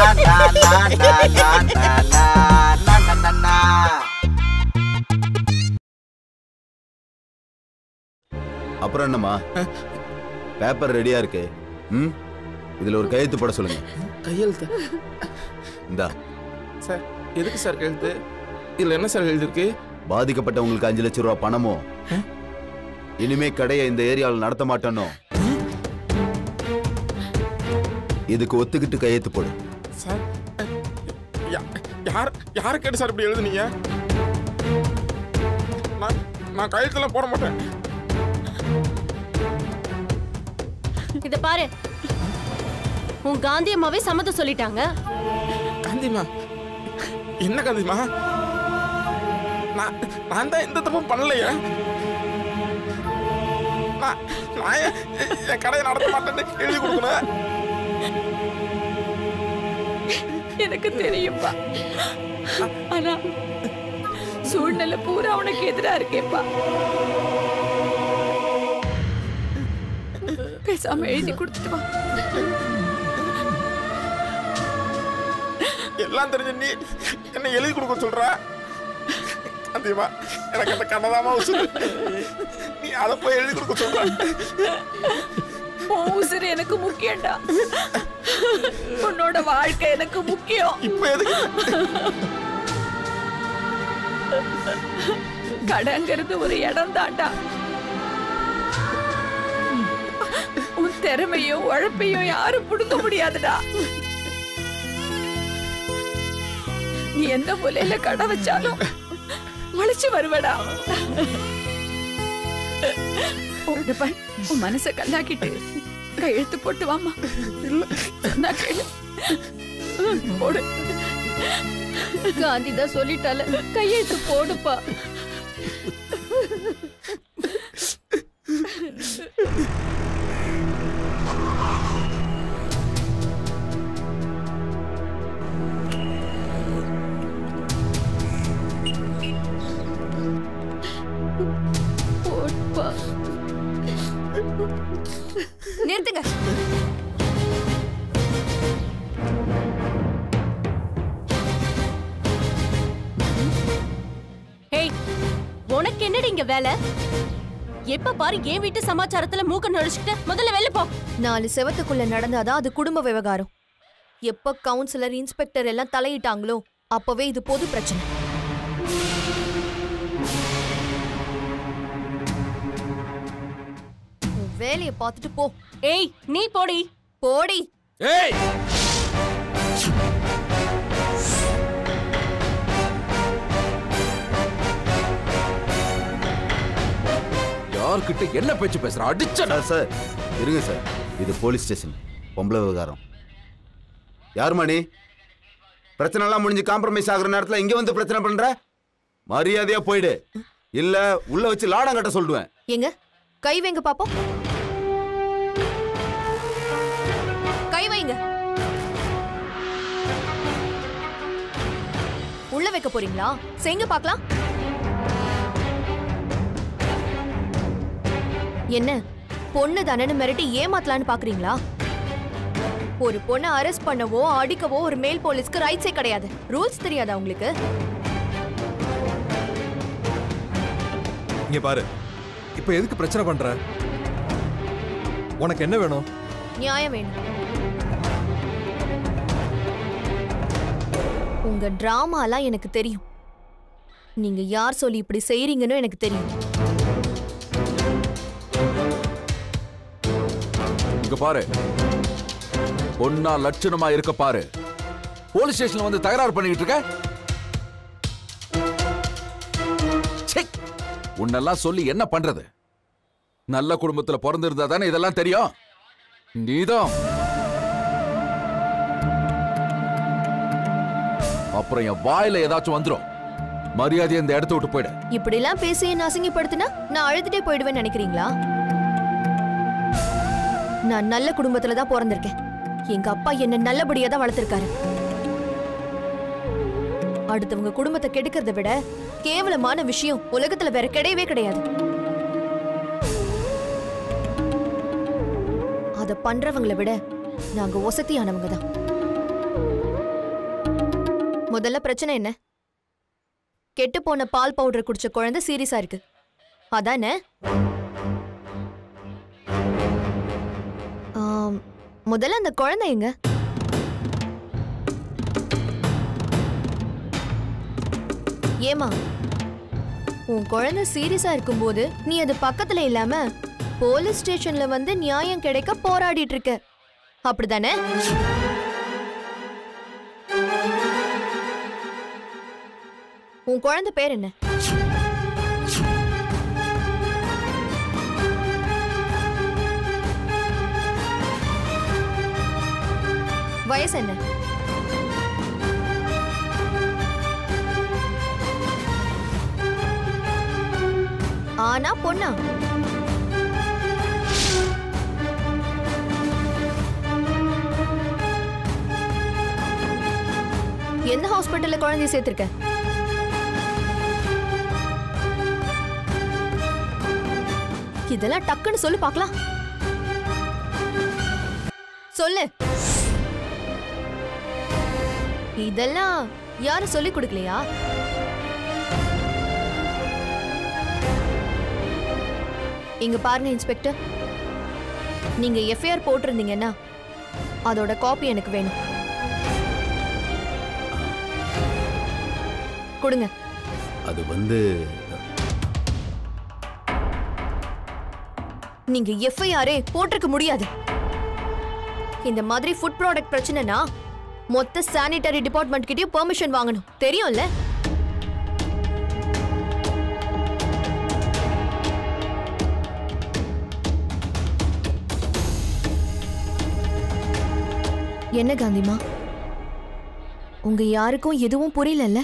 லா, லா, லா, லா, லா, லா, லா, லா, லா, லா. அப்புறம் என்னம்மா பேப்பர் ரெடியா இருக்கு ம் இதுல ஒரு கையெழுத்து போட சொல்லுங்க கையெழுத்து இந்தா சார் எதுக்கு சார் கையெழுத்து இதுல என்ன சார் எழுதிருக்கு பாதிக்கப்பட்டவங்களுக்கு அஞ்சு லட்சம் ரூபாய் பணமும் இனிமே கடையை இந்த ஏரியாவில் நடத்த மாட்டேனோ இதுக்கு ஒத்துக்கிட்டு கையெழுத்து போடு சார் யா- யார் யாரை கேட்டு சார் இப்படி எழுதுனீங்க நான் நான் கையெழுத்தெல்லாம் போட மாட்டேன் இத பாரு உன் காந்தி அம்மாவே சம்மதம் சொல்லிட்டாங்க காந்திமா என்ன காந்திமா நான் நான் தான் எந்த தப்பும் பண்ணலையே நான் நான் ஏன் என் கடையை நடத்த மாட்டேன்னு எழுதி கொடுக்கணும் எனக்கு தெரியும்பா ஆனா சூழ்நிலை பூரா உனக்கு எதிரா இருக்கேப்பா பேசாம எழுதி கொடுத்துட்டு வா எல்லாம் தெரிஞ்ச நீ என்ன எழுதி கொடுக்க சொல்ற காந்திமா எனக்கு அந்த கண்ணதாமா உசுரு நீ அதை போய் எழுதி கொடுக்க சொல்ற உன் உசுறு எனக்கு முக்கியம்டா உன்னோட வாழ்க்கை எனக்கு முக்கியம் இப்ப எதுக்கு கடைங்கிறது ஒரு இடம் தாண்டா உன் திறமையும் உழைப்பையும் யாரும் புடுங்க முடியாதுடா நீ எந்த மூலையில கடை வச்சாலும் உழைச்சு வருவடா உன் பார், உன் மனச கல்லாக்கிட்டு கையெழுத்து போட்டு வாமா இல்ல நான் கேளு போடு காந்தி தான் சொல்லிட்டால கையெழுத்து போடுப்பா போடுப்பா நிறுத்துங்க ஏய் உனக்கு என்னடி இங்க வேலை எப்ப பாரு என் வீட்டு சமாச்சாரத்துல மூக்க நுழைச்சுக்கிட்டு முதல்ல வெளில போ நாலு செவத்துக்குள்ள நடந்தாதான் அது குடும்ப விவகாரம் எப்ப கவுன்சிலர் இன்ஸ்பெக்டர் எல்லாம் தலையிட்டாங்களோ அப்பவே இது பொது பிரச்சனை உன் வேலைய பார்த்துட்டு போ ஏய் நீ போடி போடி ஏய் யார்கிட்ட என்ன பேச்சு பேசுற அடிச்ச சார் சார் இருங்க சார் இது போலீஸ் ஸ்டேஷன் பொம்பளை விவகாரம் யார் மணி பிரச்சனை எல்லாம் முடிஞ்சு காம்ப்ரமைஸ் ஆகுற நேரத்துல இங்க வந்து பிரச்சனை பண்ற மரியாதையா போயிடு இல்ல உள்ள வச்சு லாடம் கட்ட சொல்லுவேன் எங்க கை வைங்க பாப்போம் கை வைங்க உள்ள வைக்க போறீங்களா செய்ங்க பார்க்கலாம் என்ன பொண்ணு தானேன்னு மிரட்டி ஏமாத்தலான்னு பாக்குறீங்களா ஒரு பொண்ணை அரெஸ்ட் பண்ணவோ அடிக்கவோ ஒரு மேல் போலீஸ்க்கு ரைட்ஸே கிடையாது ரூல்ஸ் தெரியாதா உங்களுக்கு இங்க பாரு இப்ப எதுக்கு பிரச்சனை பண்ற உனக்கு என்ன வேணும் நியாயம் வேணும் உங்க டிராமாலாம் எனக்கு தெரியும் நீங்க யார் சொல்லி இப்படி செய்றீங்கன்னு எனக்கு தெரியும் இங்க பாரு பொண்ணா லட்சணமா இருக்க பாரு போலீஸ் ஸ்டேஷன்ல வந்து தகராறு பண்ணிக்கிட்டு இருக்க ச்சே! உன்னெல்லாம் சொல்லி என்ன பண்றது நல்ல குடும்பத்துல பிறந்திருந்தா தானே இதெல்லாம் தெரியும் நீதான் அப்புறம் என் வாயில ஏதாச்சும் வந்துரும் மரியாதையை இந்த இடத்த விட்டு போயிடு இப்படிலாம் பேசி என்ன அசிங்கப்படுத்தினா நான் அழுதுட்டே போயிடுவேன்னு நினைக்கிறீங்களா நான் நல்ல குடும்பத்துல தான் பிறந்திருக்கேன் எங்க அப்பா என்ன நல்லபடியா தான் வளர்த்திருக்காரு அடுத்தவங்க குடும்பத்தை கெடுக்கிறத விட கேவலமான விஷயம் உலகத்துல வேற கிடையவே கிடையாது அத பண்றவங்களை விட நாங்க ஒசத்தியானவங்க தான் முதல்ல பிரச்சனை என்ன கெட்டு போன பால் பவுடர் குடிச்ச குழந்தை சீரியஸா இருக்கு அதானே ஆம், முதல்ல அந்த குழந்தை எங்க ஏமா உன் குழந்தை சீரியஸா இருக்கும்போது நீ அது பக்கத்துல இல்லாம போலீஸ் ஸ்டேஷன்ல வந்து நியாயம் கிடைக்க போராடிட்டு இருக்க அப்படிதானே உன் குழந்தை பேர் என்ன வயசு என்ன ஆனா பொண்ணா எந்த ஹாஸ்பிட்டல்ல குழந்தைய சேர்த்திருக்க இதெல்லாம் டக்குன்னு சொல்லு பார்க்கலாம் சொல்லு இதெல்லாம் யாரும் சொல்லி கொடுக்கலையா இங்க பாருங்க இன்ஸ்பெக்டர் நீங்க எஃப்ஐஆர் போட்டிருந்தீங்கன்னா அதோட காப்பி எனக்கு வேணும் கொடுங்க அது வந்து நீங்க எஃப்ஐஆரே போட்டிருக்க முடியாது இந்த மாதிரி ஃபுட் ப்ராடக்ட் பிரச்சனைனா மொத்த சானிட்டரி டிபார்ட்மெண்ட் கிட்டயும் பெர்மிஷன் வாங்கணும் தெரியும்ல என்ன காந்திமா உங்க யாருக்கும் எதுவும் புரியலல்ல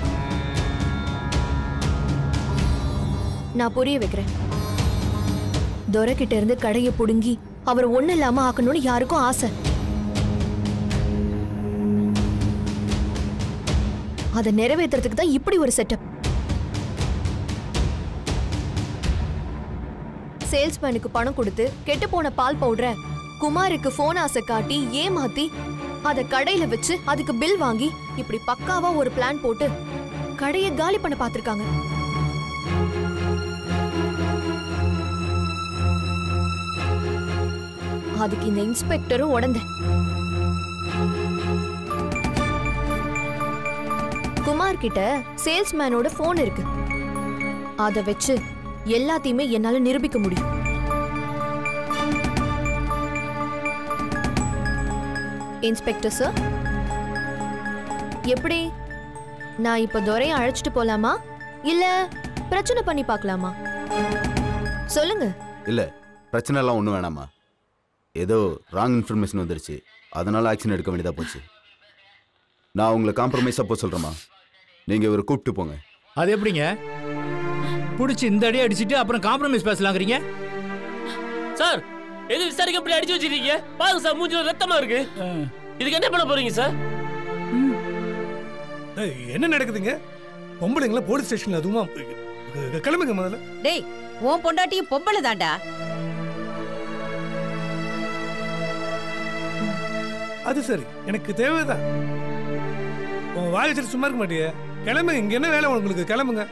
நான் புரிய வைக்கிறேன் துரை கிட்ட இருந்து கடையை புடுங்கி அவர் ஒண்ணு இல்லாம ஆக்கணும்னு யாருக்கும் ஆசை அதை நிறைவேத்துறதுக்கு தான் இப்படி ஒரு செட்டப் சேல்ஸ்மேனுக்கு பணம் கொடுத்து கெட்டு போன பால் பவுடரை குமாருக்கு போன் ஆசை காட்டி ஏமாத்தி அதை கடையில வச்சு அதுக்கு பில் வாங்கி இப்படி பக்காவா ஒரு பிளான் போட்டு கடையை காலி பண்ண பார்த்திருக்காங்க அதுக்கு இந்த இன்ஸ்பெக்டரும் உடந்த குமார் கிட்ட சேல்ஸ்மேனோட போன் இருக்கு அத வச்சு எல்லாத்தையுமே என்னால நிரூபிக்க முடியும் இன்ஸ்பெக்டர் சார் எப்படி நான் இப்ப துரையை அழைச்சிட்டு போலாமா இல்ல பிரச்சனை பண்ணி பார்க்கலாமா சொல்லுங்க இல்ல பிரச்சனை எல்லாம் ஒன்றும் வேணாமா ஏதோ ராங் இன்ஃபர்மேஷன் வந்துருச்சு அதனால ஆக்ஷன் எடுக்க வேண்டியதா போச்சு நான் உங்களை காம்ப்ரமைஸாக போக சொல்கிறேம்மா நீங்கள் இவரை கூப்பிட்டு போங்க அது எப்படிங்க புடிச்சு இந்த அடி அடிச்சிட்டு அப்புறம் காம்ப்ரமைஸ் பேசலாங்கிறீங்க சார் எது விசாரிக்க இப்படி அடிச்சு வச்சிருக்கீங்க பாருங்க சார் மூஞ்சில ரத்தமா இருக்கு இதுக்கு என்ன பண்ண போறீங்க சார் ஏய், என்ன நடக்குதுங்க பொம்பளைங்கள போலீஸ் ஸ்டேஷன்ல அதுவும் கிளம்புங்க முதல்ல டேய் உன் பொண்டாட்டியும் பொம்பளை தாண்டா அது சரி எனக்கு தேவைதான் உன் வாய் வச்சுட்டு சும்மா இருக்க மாட்டியே கிளம்புங்க இங்க என்ன வேலை உங்களுக்கு கிளம்புங்க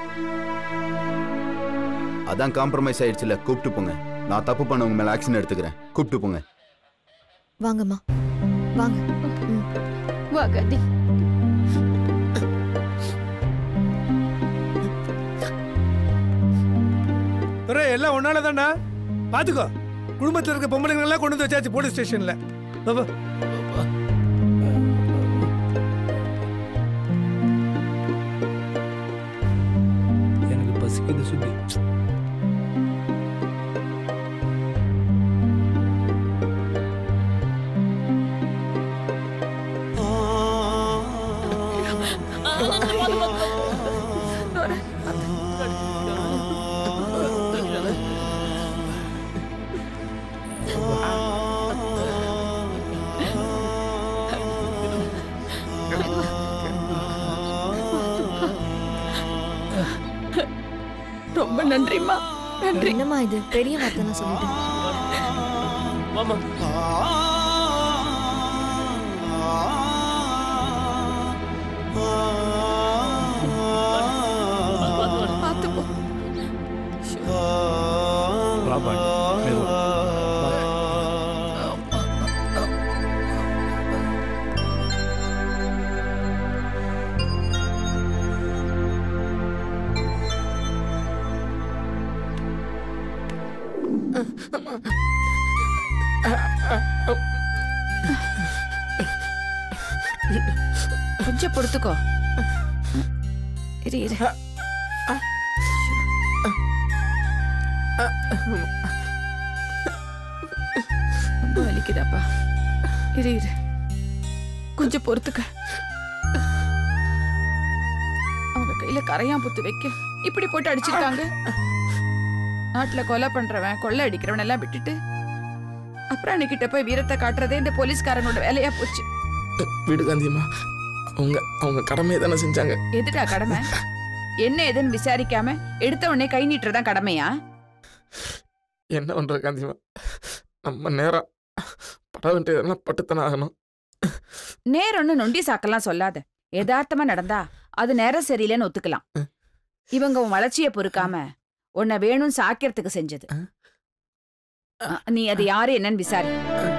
அதான் காம்ப்ரமைஸ் ஆயிடுச்சுல கூப்பிட்டு போங்க நான் தப்பு பண்ணவங்க மேலே ஆக்ஷன் எடுத்துக்கிறேன் கூப்பிட்டு போங்க வாங்கம்மா வாங்க ம். வா கதி துரை எல்லாம் ஒன்னால தான்டா பாத்துக்கோ குடும்பத்துல இருக்க பொம்பளைங்க எல்லாம் கொண்டு வந்து வச்சாச்சு போலீஸ் ஸ்டேஷன்ல வா, வா. எனக்கு பசிக்குது சுத்தி ரொம்ப நன்றிம்மா நன்றி என்னம்மா இது பெரிய வார்த்தை நான் சொல்லிட்டேன் வாமா ஆ கொஞ்சம் பொறுத்துக்கோ இரு இரு ரொம்ப வலிக்குதாப்பா இரு இரு கொஞ்சம் பொறுத்துக்க அவங்க கையில கரையான் புத்து வைக்க இப்படி போட்டு அடிச்சிருக்காங்க நாட்டுல கொலை பண்றவன் கொள்ளை அடிக்கிறவன் எல்லாம் விட்டுட்டு அப்புறம் அன்னைக்கிட்ட போய் வீரத்தை காட்டுறதே இந்த போலீஸ்காரனோட வேலையா போச்சு வீடு காந்தியம்மா அவங்க அவங்க கடமையை தானே செஞ்சாங்க எதுடா கடமை என்ன ஏதுன்னு விசாரிக்காம எடுத்த உடனே கை நீட்டுறதான் கடமையா என்ன பண்றது காந்தியம்மா நம்ம நேரம் பட வேண்டியதெல்லாம் பட்டுத்தானே ஆகணும் நேரம்னு நொண்டி சாக்கெல்லாம் சொல்லாத யதார்த்தமா நடந்தா அது நேரம் சரியில்லைன்னு ஒத்துக்கலாம் இவங்க உன் வளர்ச்சியை பொறுக்காம உன்னை வேணும் சாக்கிறதுக்கு செஞ்சது அ, நீ அது யாரு என்னன்னு விசாரி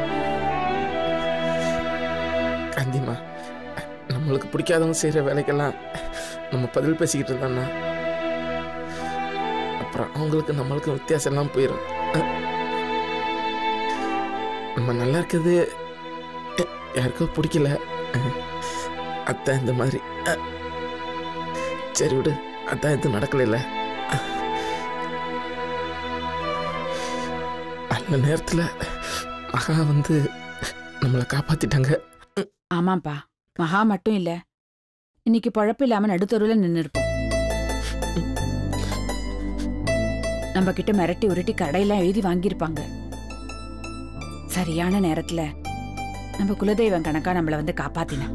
காந்தியம்மா நம்மளுக்கு பிடிக்காதவங்க செய்கிற வேலைக்கெல்லாம் நம்ம பதில் பேசிக்கிட்டு இருந்தோம்னா அப்புறம் அவங்களுக்கு நம்மளுக்கு வித்தியாசம் எல்லாம் போயிடும் அஹ். நம்ம நல்லா இருக்கிறது அஹ், யாருக்கோ பிடிக்கல அஹ். அதான் இந்த மாதிரி அஹ். சரி விடு அதான் எதுவும் நடக்கல அந்த நேரத்தில் மகா வந்து நம்மளை காப்பாத்திட்டாங்க ஆமாப்பா மகா மட்டும் இல்ல இன்னைக்கு பழப்பு இல்லாம நடுத்தருவுல நின்னு இருப்போம் நம்ம கிட்ட மிரட்டி உருட்டி கடையெல்லாம் எழுதி வாங்கியிருப்பாங்க சரியான நேரத்துல நம்ம குலதெய்வம் கணக்கா நம்மள வந்து காப்பாத்தினான்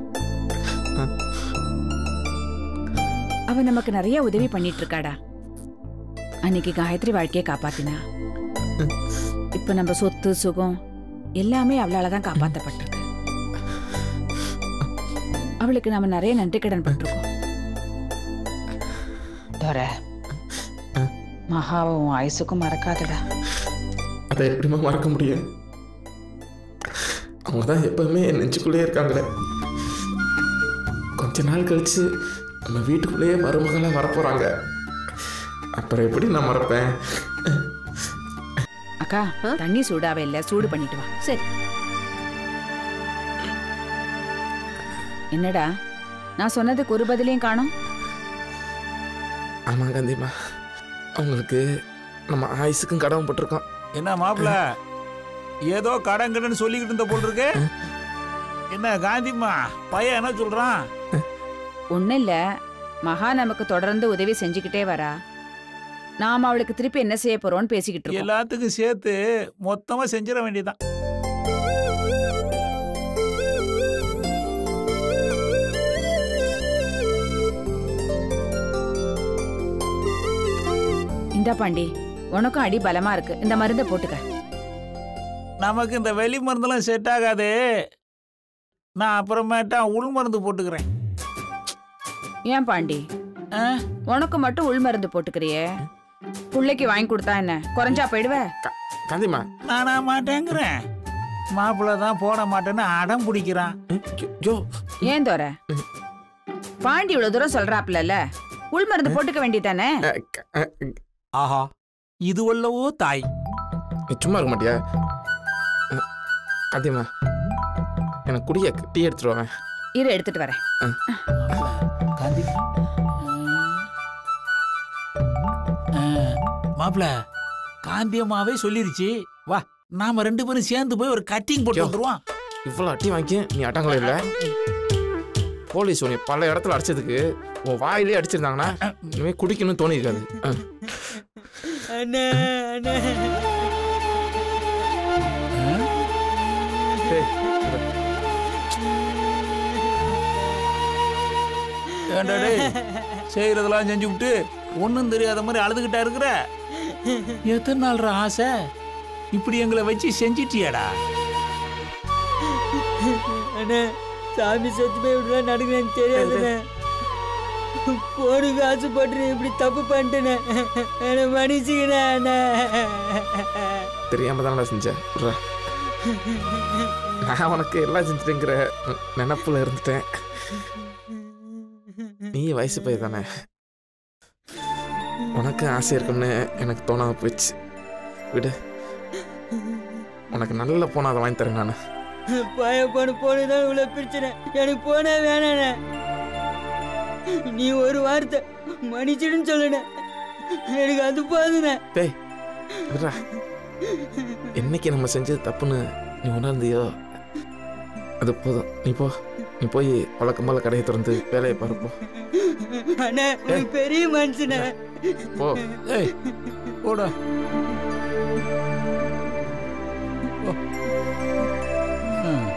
அவ நமக்கு நிறைய உதவி பண்ணிட்டு இருக்காடா அன்னைக்கு காயத்ரி வாழ்க்கையை காப்பாத்தினா இப்ப நம்ம சொத்து சுகம் எல்லாமே அவளால தான் காப்பாத்தப்பட்டிருக்கு அவளுக்கு நாம நிறைய நன்றி கடன் பட்டிருக்கோம் தோர மகாவும் ஆயுசுக்கும் மறக்காதடா அதை எப்படிம்மா மறக்க முடியும் அவங்க தான் எப்பவுமே என் நெஞ்சுக்குள்ளேயே இருக்காங்களே கொஞ்ச நாள் கழிச்சு நம்ம வீட்டுக்குள்ளேயே மருமகளாக வரப்போகிறாங்க அப்புறம் எப்படி நான் மறப்பேன் அக்கா தண்ணி சூடாவே இல்ல சூடு பண்ணிட்டு வா சரி என்னடா நான் சொன்னதுக்கு ஒரு பதிலையும் காணோம் ஆமாம் காந்திம்மா அவங்களுக்கு நம்ம ஆயுசுக்கும் கடவுள் பட்டிருக்கோம் என்ன மாப்பிள ஏதோ கடன் கடன் சொல்லிக்கிட்டு இருந்த போல் இருக்கு என்ன காந்திம்மா பையன் என்ன சொல்றான் ஒண்ணும் இல்ல மகா நமக்கு தொடர்ந்து உதவி செஞ்சுக்கிட்டே வரா நாம அவளுக்கு திருப்பி என்ன செய்ய போறோம்னு பேசிக்கிட்டு இருக்கோம் எல்லாத்துக்கும் சேர்த்து மொத்தமா செஞ்சிட வேண்டியதான் இந்தா பாண்டி உனக்கும் அடி பலமா இருக்கு இந்த மருந்தை போட்டுக்க நமக்கு இந்த வெளி மருந்தெல்லாம் செட் ஆகாது நான் அப்புறமேட்டா உள் மருந்து போட்டுக்கிறேன் ஏன் பாண்டி உனக்கு மட்டும் உள் மருந்து போட்டுக்கிறியே புள்ளைக்கு வாங்கி கொடுத்தா என்ன குறைஞ்சா போயிடுவ காந்திம்மா நானா மாட்டேங்கிறேன் மாப்பிள்ளை தான் போட மாட்டேன்னு அடம் பிடிக்கிறான் ஏன் தோற பாண்டி இவ்வளவு தூரம் சொல்றாப்ல உள் மருந்து போட்டுக்க வேண்டியதானே ஆஹா இது வல்லவோ தாய் நீ சும்மா இருக்க மாட்டியா அஹ், காந்திம்மா எனக்கு குடிய டீ எடுத்துட்டு வரேன் இரு எடுத்துட்டு வரேன் காந்தி மாப்பிள்ள காந்தியம்மாவே சொல்லிருச்சு வா நாம ரெண்டு பேரும் சேர்ந்து போய் ஒரு கட்டிங் போட்டு வந்துருவோம் இவ்வளோ அட்டி வாங்கி நீ அட்டாங்களே இல்லை போலீஸ் உன்னை பல இடத்துல அடிச்சதுக்கு உன் வாயிலே அடிச்சிருந்தாங்கன்னா இனிமேல் குடிக்கணும்னு தோணி இருக்காது அஹ். அண்ணே அண்ணே டேய், இங்க. ஏன்டா டேய் செய்யறதெல்லாம் செஞ்சு விட்டு ஒன்றும் தெரியாத மாதிரி அழுதுகிட்டா இருக்கிற எத்தனை நாள்ரா ஆசை இப்படி எங்களை வச்சு செஞ்சிட்டியாடா அண்ணே சாமி செத்து போய் விடுறா நடக்குதுன்னு தெரியாதுண்ணே போனுக்கு ஆசைப்பட்டு இப்படி தப்பு பண்ணிட்டேனே என்னை மன்னிச்சுக்கிறேன் அண்ணே தெரியாம தானடா செஞ்சேன் விட்றா. நான் உனக்கு எல்லாம் செஞ்சுட்டேங்கிற நினப்புல இருந்துட்டேன் நீ வயசு பையன் தானே உனக்கு ஆசை இருக்கும்னு எனக்கு தோணாம போயிடுச்சு விடு உனக்கு நல்ல போன அதை வாங்கி தரேன் நான் பய போன போனதான் இவ்வளவு பிரச்சனை எனக்கு போனா வேணாண்ணே நீ ஒரு வார்த்தை மன்னிச்சிடுன்னு சொல்லுண்ணே எனக்கு அது போதுண்ணே டேய் விட்றா என்னைக்கு நம்ம செஞ்சது தப்புன்னு நீ உணர்ந்தியோ அது போதும் நீ போ நீ போய் வழக்கம் போல கடையை திறந்து வேலையை பாரு போ அண்ணா ஒரு பெரிய மனுஷனே போ ஏய் போடா போ. ம்.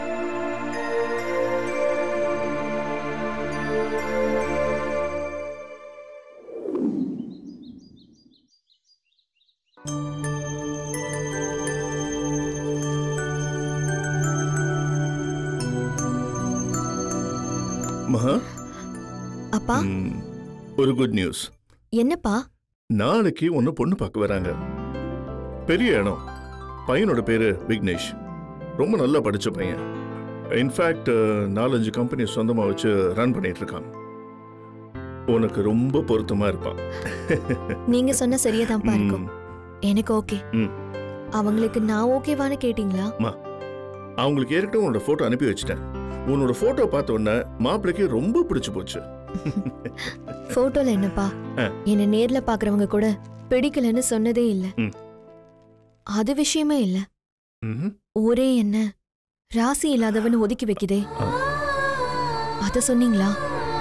மகா அப்பா ம், ஒரு குட் நியூஸ் என்னப்பா நாளைக்கு ஒன்று பொண்ணு பார்க்க வராங்க பெரிய இடம் பையனோட பேரு விக்னேஷ் ரொம்ப நல்லா படிச்ச பையன் இன்ஃபேக்ட் நாலஞ்சு கம்பெனி சொந்தமா வச்சு ரன் பண்ணிட்டு இருக்கான் உனக்கு ரொம்ப பொருத்தமா இருப்பான் நீங்க சொன்ன சரியாதான்ப்பா இருக்கும் ம், எனக்கு ஓகே ம். அவங்களுக்கு நான் ஓகேவான்னு கேட்டீங்களா அம்மா, அவங்களுக்கு ஏற்கனவே உன்னோட போட்டோ அனுப்பி வச்சிட்டேன் உன்னோட போட்டோ பார்த்த உடனே மாப்பிள்ளைக்கு ரொம்ப பிடிச்சு போச்சு போட்டோல என்னப்பா ஆ. என்ன நேர்ல பாக்குறவங்க கூட பிடிக்கலன்னு சொன்னதே இல்ல ம். அது விஷயமே இல்ல ம்ஹும். ஊரே என்ன ராசி இல்லாதவன் ஒதுக்கி வைக்குதே அத சொன்னீங்களா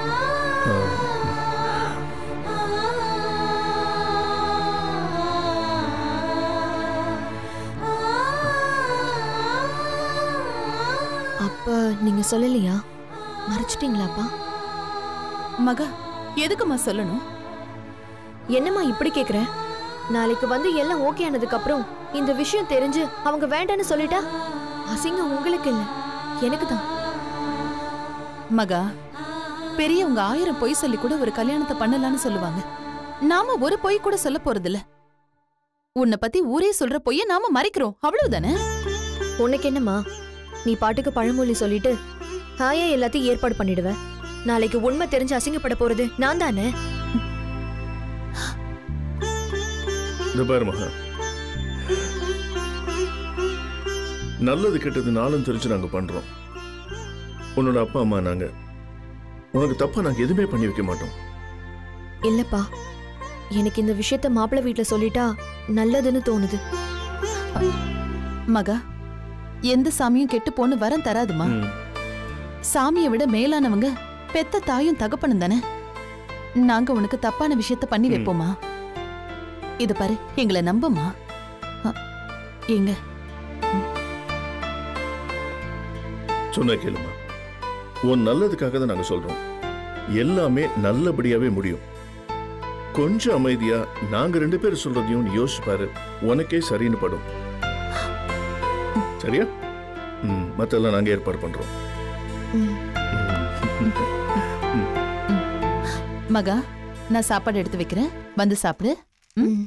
அப்ப நீங்க சொல்லலையா மறைச்சிட்டீங்களாப்பா மகா எதுக்குமா சொல்லணும் என்னம்மா இப்படி கேக்குற நாளைக்கு வந்து எல்லாம் ஓகே ஆனதுக்கு அப்புறம் இந்த விஷயம் தெரிஞ்சு அவங்க வேண்டான்னு சொல்லிட்டா அசிங்கம் உங்களுக்கு இல்ல எனக்கு தான் மகா பெரியவங்க ஆயிரம் பொய் சொல்லி கூட ஒரு கல்யாணத்தை பண்ணலாம்னு சொல்லுவாங்க நாம ஒரு பொய் கூட சொல்ல போறதில்ல உன்னை பத்தி ஊரே சொல்ற பொய்ய நாம மறைக்கிறோம் அவ்வளவுதானே உனக்கு என்னம்மா நீ பாட்டுக்கு பழமொழி சொல்லிட்டு ஹாயா எல்லாத்தையும் ஏற்பாடு பண்ணிடுவ நாளைக்கு உண்மை தெரிஞ்சு அசிங்கப்பட போறது நான் தானே இந்த பாரு மகா நல்லது கெட்டது நாளும் தெரிஞ்சு நாங்க பண்றோம் உன்னோட அப்பா அம்மா நாங்க உனக்கு தப்பா நாங்க எதுவுமே பண்ணி வைக்க மாட்டோம் இல்லப்பா எனக்கு இந்த விஷயத்த மாப்பிள்ளை வீட்ல சொல்லிட்டா நல்லதுன்னு தோணுது மகா எந்த சாமியும் கெட்டு போன்னு வரம் தராதுமா ம். சாமியை விட மேலானவங்க பெத்த தாயும் தகப்பனும் தானே நாங்க உனக்கு தப்பான விஷயத்த பண்ணி ம். வைப்போமா இது பாரு எங்களை நம்புமா அ, எங்க சொன்ன கேளுமா உன் நல்லதுக்காக தான் நாங்க சொல்றோம் எல்லாமே நல்லபடியாவே முடியும் கொஞ்சம் அமைதியா நாங்க ரெண்டு பேரும் சொல்றதையும் நீ யோசிச்சு பாரு உனக்கே சரின்னு படும் சரியா ம் மத்தெல்லாம் நாங்க ஏற்பாடு பண்றோம் மகா நான் சாப்பாடு எடுத்து வைக்கிறேன் வந்து சாப்பிடு ம்?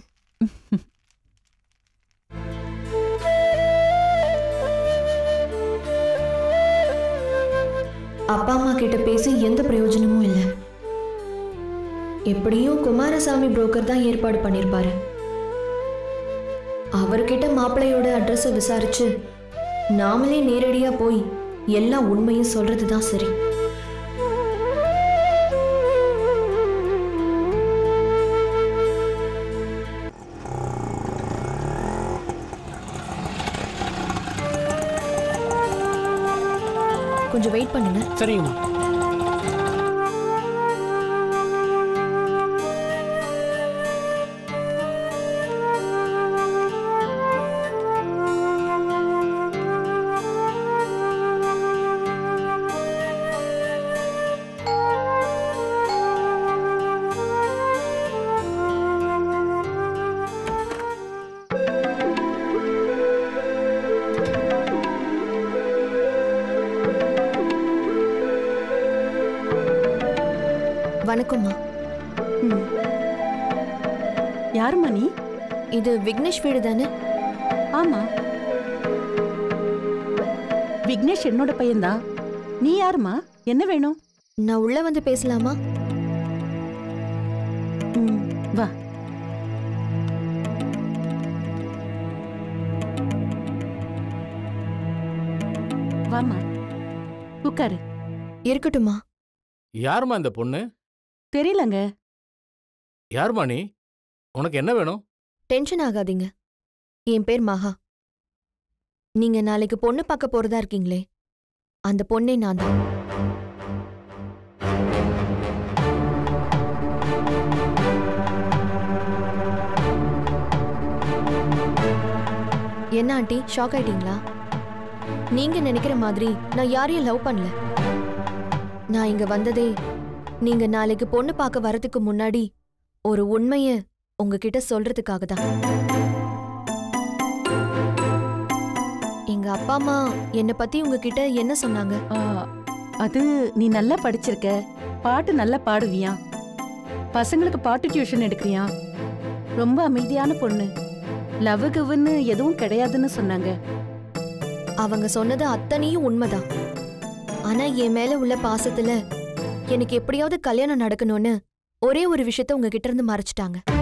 அப்பா அம்மா கிட்ட பேசி எந்த பிரயோஜனமும் இல்லை எப்படியும் குமாரசாமி புரோக்கர் தான் ஏற்பாடு பண்ணிருப்பாரு அவர்கிட்ட மாப்பிள்ளையோட அட்ரஸ விசாரிச்சு நாமளே நேரடியா போய் எல்லா உண்மையும் சொல்றது தான் சரி கொஞ்சம் வெயிட் பண்ணுங்க சரிங்கம்மா வணக்கம்மா யாரும்மா நீ இது விக்னேஷ் வீடு தானே ஆமா விக்னேஷ் என்னோட பையன்தான் நீ யாருமா என்ன வேணும் நான் உள்ள வந்து பேசலாமா ம், வா வாமா உட்காரு இருக்கட்டுமா யாரும்மா இந்த பொண்ணு தெரியலங்க யாரும்மா நீ உனக்கு என்ன வேணும் டென்ஷன் ஆகாதீங்க என் பேர் மகா நீங்க நாளைக்கு பொண்ணு பார்க்க போறதா இருக்கீங்களே அந்த பொண்ணே நான் தான் என்ன ஆண்டி ஷாக் ஆயிட்டீங்களா நீங்க நினைக்கிற மாதிரி நான் யாரையும் லவ் பண்ணல நான் இங்க வந்ததே நீங்க நாளைக்கு பொண்ணு பார்க்க வரதுக்கு முன்னாடி ஒரு உண்மைய உங்ககிட்ட சொல்றதுக்காக தான் எங்க அப்பா அம்மா என்னை பத்தி உங்ககிட்ட என்ன சொன்னாங்க அது நீ நல்லா படிச்சிருக்க பாட்டு நல்லா பாடுவியா பசங்களுக்கு பாட்டு டியூஷன் எடுக்கிறியா ரொம்ப அமைதியான பொண்ணு லவ் கவ்னு எதுவும் கிடையாதுன்னு சொன்னாங்க அவங்க சொன்னது அத்தனையும் உண்மைதான் ஆனா என் மேல உள்ள பாசத்துல எனக்கு எப்படியாவது கல்யாணம் நடக்கணும்னு ஒரே ஒரு விஷயத்த உங்ககிட்ட இருந்து மறைச்சிட்டாங்க